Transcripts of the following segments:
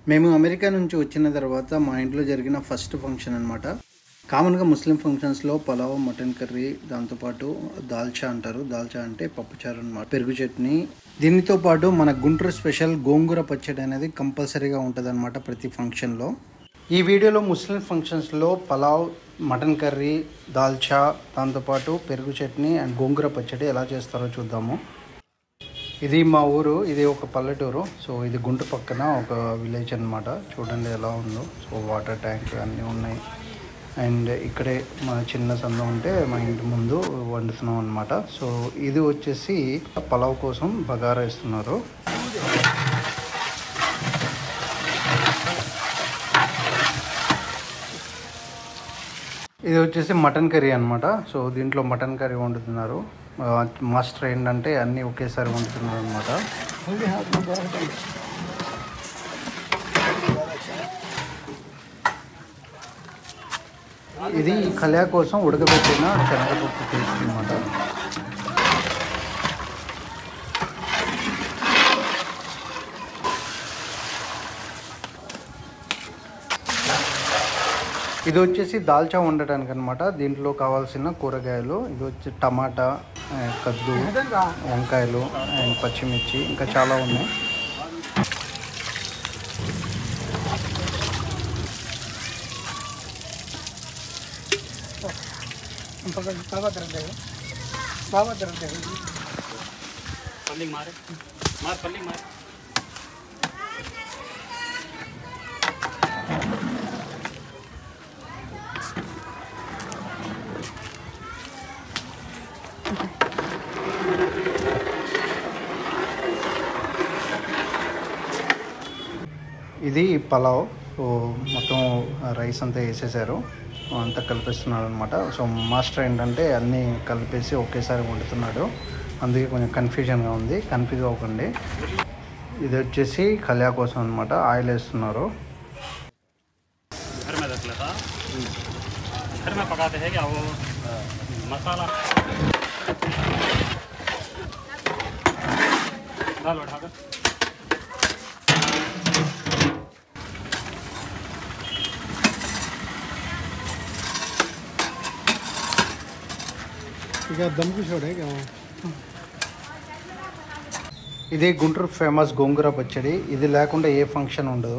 మేము అమెరికా నుంచి వచ్చిన తర్వాత మా ఇంట్లో జరిగిన ఫస్ట్ ఫంక్షన్ అనమాట కామన్గా ముస్లిం ఫంక్షన్స్లో పలావ్ మటన్ కర్రీ దాంతోపాటు దాల్చా అంటారు దాల్చా అంటే పప్పుచారు అనమాట పెరుగు చట్నీ దీనితో పాటు మన గుంటూరు స్పెషల్ గోంగూర పచ్చడి అనేది కంపల్సరీగా ఉంటుంది ప్రతి ఫంక్షన్లో ఈ వీడియోలో ముస్లిం ఫంక్షన్స్లో పలావ్ మటన్ కర్రీ దాల్చా దాంతోపాటు పెరుగు చట్నీ అండ్ గోంగూర పచ్చడి ఎలా చేస్తారో చూద్దాము ఇది మా ఊరు ఇది ఒక పల్లెటూరు సో ఇది గుంట పక్కన ఒక విలేజ్ అన్నమాట చూడండి ఎలా ఉందో సో వాటర్ ట్యాంక్ అన్నీ ఉన్నాయి అండ్ ఇక్కడే మా చిన్న సంద ఉంటే మా ఇంటి ముందు వండుతున్నాం అనమాట సో ఇది వచ్చేసి పలావ్ కోసం బగారా ఇస్తున్నారు ఇది వచ్చేసి మటన్ కర్రీ అనమాట సో దీంట్లో మటన్ కర్రీ వండుతున్నారు ఆ, మాస్టర్ ఏంటంటే అన్నీ ఒకేసారి వండుతున్నారు అనమాట ఇది కళ్యా కోసం ఉడకబెట్టిన శనగపప్పు పేస్ట్ అనమాట ఇది వచ్చేసి దాల్చా వండటానికి అనమాట దీంట్లో కావాల్సిన కూరగాయలు ఇది వచ్చి టమాటా ఆ, కద్దు వంకాయలు అండ్ పచ్చిమిర్చి ఇంకా చాలా ఉన్నాయి पल्ली मारे मार पल्ली मार ఇది పలావ్ సో మొత్తం రైస్ అంతా వేసేసారు అంతా కలిపిస్తున్నాడు అనమాట సో మాస్టర్ ఏంటంటే అన్నీ కలిపేసి ఒకేసారి వండుతున్నాడు అందుకే కొంచెం కన్ఫ్యూజన్గా ఉంది కన్ఫ్యూజ్ అవ్వకండి ఇది వచ్చేసి కళ్యా కోసం అనమాట ఆయిల్ వేస్తున్నారు घर में रख लेता घर में पकाते हैं क्या वो मसाला डाल उठाकर ఇది గుంటూరు ఫేమస్ గోంగూర పచ్చడి ఇది లేకుండా ఏ ఫంక్షన్ ఉండదు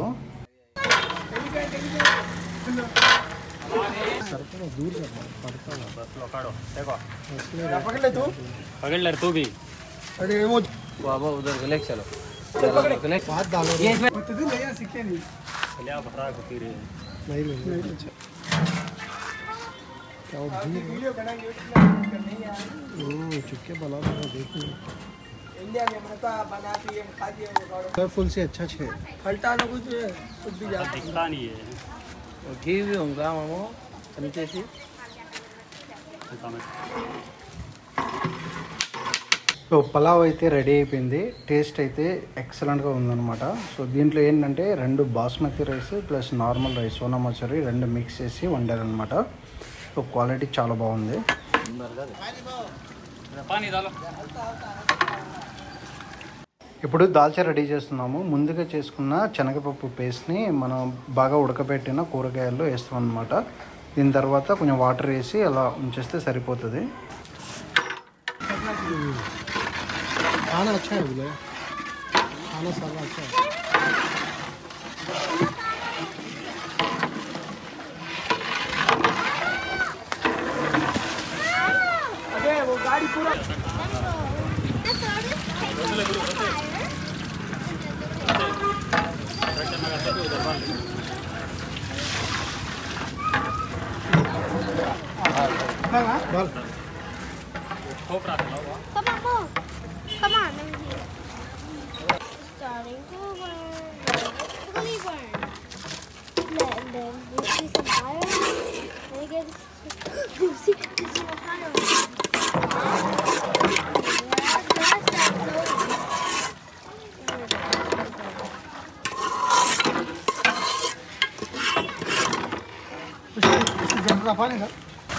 बस लो काढ़ो देखो पकड़ ले तू भी बाबा उधर गले चलो गले लिया भरा को फिर फुल से अच्छा छे दिखता नहीं है घी भी होगा मामो चमचे से दिखता मैं సో పలావ్ అయితే రెడీ అయిపోయింది టేస్ట్ అయితే ఎక్సలెంట్గా ఉందన్నమాట సో దీంట్లో ఏంటంటే రెండు basmati rice plus normal rice Sona Masuri రెండు మిక్స్ చేసి వండారనమాట సో క్వాలిటీ చాలా బాగుంది पानी डालो ఇప్పుడు దాల్చా రెడీ చేస్తున్నాము ముందుగా చేసుకున్న శనగపప్పు పేస్ట్ని మనం బాగా ఉడకబెట్టిన కూరగాయల్లో వేస్తాం అనమాట దీని తర్వాత కొంచెం వాటర్ వేసి అలా ఉంచేస్తే సరిపోతుంది खाना अच्छा है बोले खाना सारा अच्छा है डाल खोपरा डालो Come on, move. Come on, let me see. Starting to burn. Really burn. Let them you see some fire. Let me get this. You see, this is some fire. Yeah, that's that slowly. जब पानी था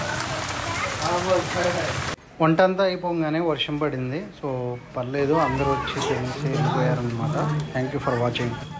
వంట అంతా అయిపోగానే వర్షం పడింది so పర్లేదు అందరూ వచ్చి తినేసి వెళ్ళిపోయారనమాట థ్యాంక్ యూ ఫర్ వాచింగ్